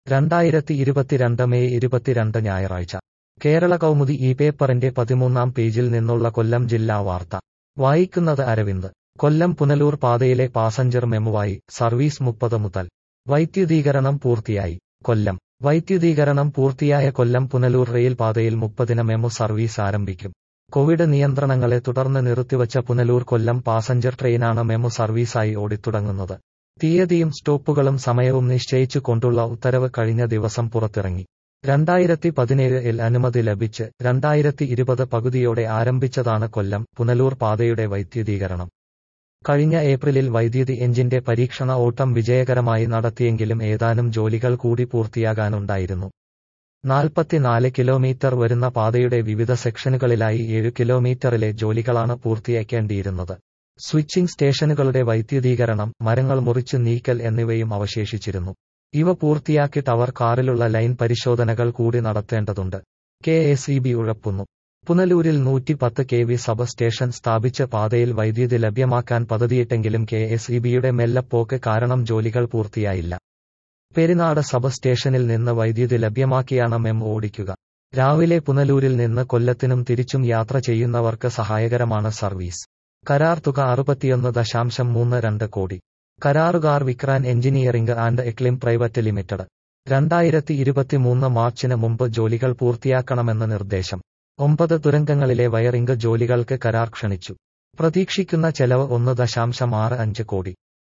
രണ്ടായിരത്തി ഇരുപത്തിരണ്ട് മെയ് ഇരുപത്തിരണ്ട് ഞായറാഴ്ച കേരള കൗമുദി ഈ പേപ്പറിന്റെ പതിമൂന്നാം പേജിൽ നിന്നുള്ള കൊല്ലം ജില്ലാ വാർത്ത വായിക്കുന്നത് അരവിന്ദ് കൊല്ലം പുനലൂർ പാതയിലെ പാസഞ്ചർ മെമുവായി സർവീസ് മുപ്പത് മുതൽ വൈദ്യുതീകരണം പൂർത്തിയായി കൊല്ലം വൈദ്യുതീകരണം പൂർത്തിയായ കൊല്ലം പുനലൂർ റെയിൽ പാതയിൽ മുപ്പതിന് മെമു സർവീസ് ആരംഭിക്കും കോവിഡ് നിയന്ത്രണങ്ങളെ തുടർന്ന് നിർത്തിവച്ച പുനലൂർ കൊല്ലം പാസഞ്ചർ ട്രെയിനാണ് മെമു സർവീസായി ഓടിത്തുടങ്ങുന്നത് തീയതിയും സ്റ്റോപ്പുകളും സമയവും നിശ്ചയിച്ചു കൊണ്ടുള്ള ഉത്തരവ് കഴിഞ്ഞ ദിവസം പുറത്തിറങ്ങി രണ്ടായിരത്തി പതിനേഴിൽ അനുമതി ലഭിച്ച് രണ്ടായിരത്തി ഇരുപത് പകുതിയോടെ ആരംഭിച്ചതാണ് കൊല്ലം പുനലൂർ പാതയുടെ വൈദ്യുതീകരണം കഴിഞ്ഞ ഏപ്രിലിൽ വൈദ്യുതി എഞ്ചിന്റെ പരീക്ഷണ ഓട്ടം വിജയകരമായി നടത്തിയെങ്കിലും ഏതാനും ജോലികൾ കൂടി പൂർത്തിയാകാനുണ്ടായിരുന്നു നാൽപ്പത്തിനാല് കിലോമീറ്റർ വരുന്ന പാതയുടെ വിവിധ സെക്ഷനുകളിലായി ഏഴ് കിലോമീറ്ററിലെ ജോലികളാണ് പൂർത്തിയാക്കേണ്ടിയിരുന്നത് സ്വിച്ചിംഗ് സ്റ്റേഷനുകളുടെ വൈദ്യുതീകരണം മരങ്ങൾ മുറിച്ചു നീക്കൽ എന്നിവയും അവശേഷിച്ചിരുന്നു ഇവ പൂർത്തിയാക്കി ടവർ കാറിലുള്ള ലൈൻ പരിശോധനകൾ കൂടി നടത്തേണ്ടതുണ്ട് കെ എസ് ഇ ബി ഉഴപ്പുന്നു പുനലൂരിൽ നൂറ്റി പത്ത് കെ വി സബ സ്റ്റേഷൻ സ്ഥാപിച്ച പാതയിൽ വൈദ്യുതി ലഭ്യമാക്കാൻ പദ്ധതിയിട്ടെങ്കിലും കെ എസ് ഇ ബിയുടെ മെല്ലപ്പോക്ക് കാരണം ജോലികൾ പൂർത്തിയായില്ല പെരിനാട് സബ സ്റ്റേഷനിൽ നിന്ന് വൈദ്യുതി ലഭ്യമാക്കിയാണ് മെം ഓടിക്കുക രാവിലെ പുനലൂരിൽ നിന്ന് കൊല്ലത്തിനും തിരിച്ചും യാത്ര ചെയ്യുന്നവർക്ക് സഹായകരമാണ് സർവീസ് കരാർ തുക അറുപത്തിയൊന്ന് ദശാംശം മൂന്ന് രണ്ട് കോടി കരാറുകാർ Vikran engineering and Exim private limited രണ്ടായിരത്തി ഇരുപത്തിമൂന്ന് മാർച്ചിന് മുമ്പ് ജോലികൾ പൂർത്തിയാക്കണമെന്ന് നിർദ്ദേശം ഒമ്പത് തുരങ്കങ്ങളിലെ വയറിംഗ് ജോലികൾക്ക് കരാർ ക്ഷണിച്ചു പ്രതീക്ഷിക്കുന്ന ചെലവ് ഒന്ന് ദശാംശം ആറ് അഞ്ച് കോടി